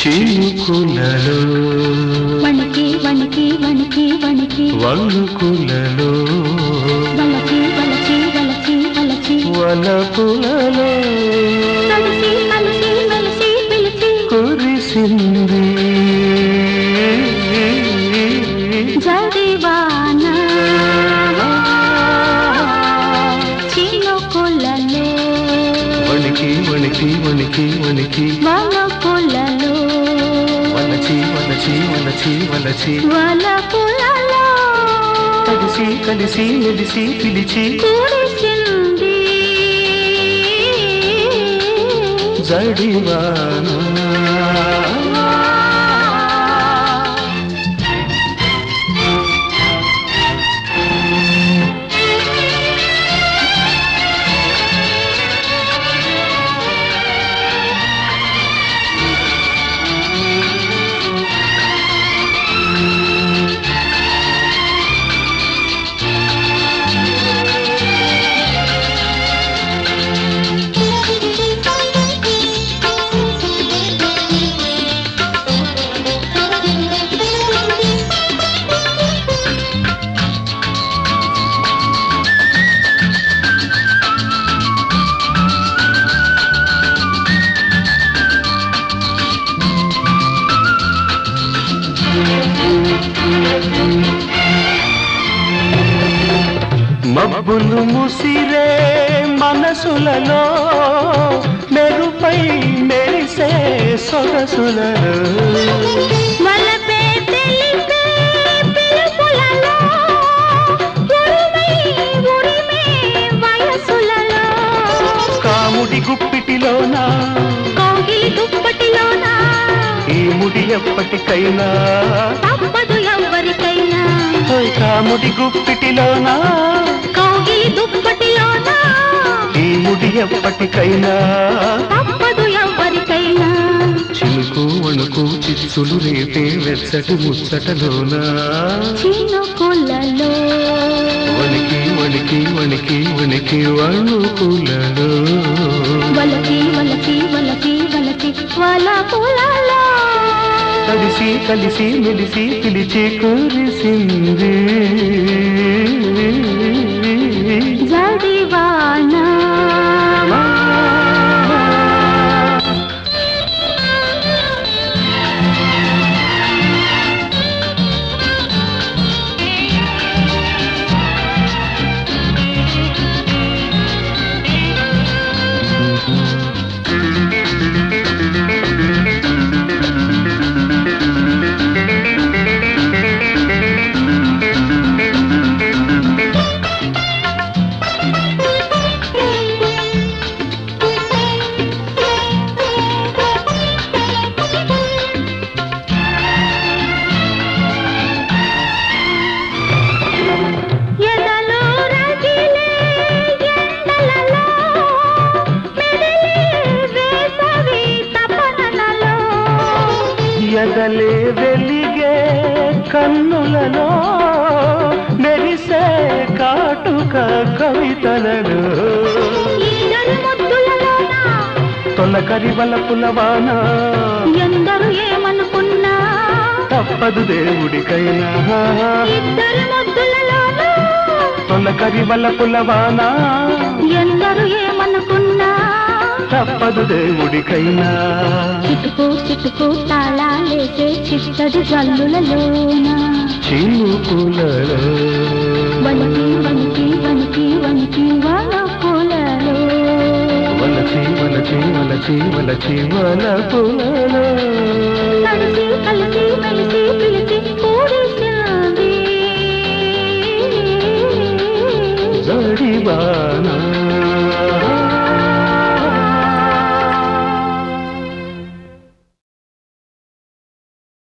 చినుకులలో వణికి వణికి వణికి వణికి వణుకులలో వలచి వలచి వలచి వలచి వలపులలో కలిసి కలిసి మెలిసి పిలిచి కురిసింది జడివాన చినుకులలో వణికి వణికి వణికి వణికి వలపులలో వలచి వలచి వలచి వలచి వలపులలో కలిసి కలిసి మెలిసి పిలిచి కురిసింది జడివాన మబ్బులు ముసిరే మనసులలో మెరుపై మెరిసే సొగసులలో వలపే తెలిపే పిలుపులలో ఉరిమై ఉరిమే వయసులలో కాముడి గుప్పిటిలోన కౌగిలి దుప్పటిలోన ఈ ముడి ఎప్పటికైనా తప్పదు ఎవ్వరికైనా ఓయ్ కాముడి గుప్పిటిలోన కౌగిలి దుప్పటిలోన ఈ ముడి ఎప్పటికైనా తప్పదు ఎవ్వరికైనా చినుకు వణుకు చిచ్చులు రేపే వెచ్చటి ముచ్చటలోన చినుకులలో వణికి వణికి వణికి వణికి వణుకులలో వలకి వలకి వలకి వలకి వలపులలో కలిసి కలిసి మెలిసి పిలిచి కురిసింది జడివాన ఎదలో రగిలే ఎండలలో మెదిలే వేసవి తపనలలో ఎదలే వెలిగే కన్నులలో మెరిసే కాటుక కవితలలో ఈడలు ముద్దులలోన తొలకరి వలపుల వాన ఎందరు ఏమనుకున్నా తప్పదు దేవుడికైనా ఇద్దరు ముద్దులలోన తొలకరి వలపుల వాన ఎందరు ఏమనుకున్నా తప్పదు దేవుడికైనా చిటుకు చిటుకు తాళాలేసే చిట్టడి జల్లులలోన చినుకులలో వణికి వణికి వణికి వణికి వలపులలో వలచి వలచి వలచి వలచి వలపులలో కలిసి కలిసి మెలిసి పిలిచి కూడిసింది జడివానా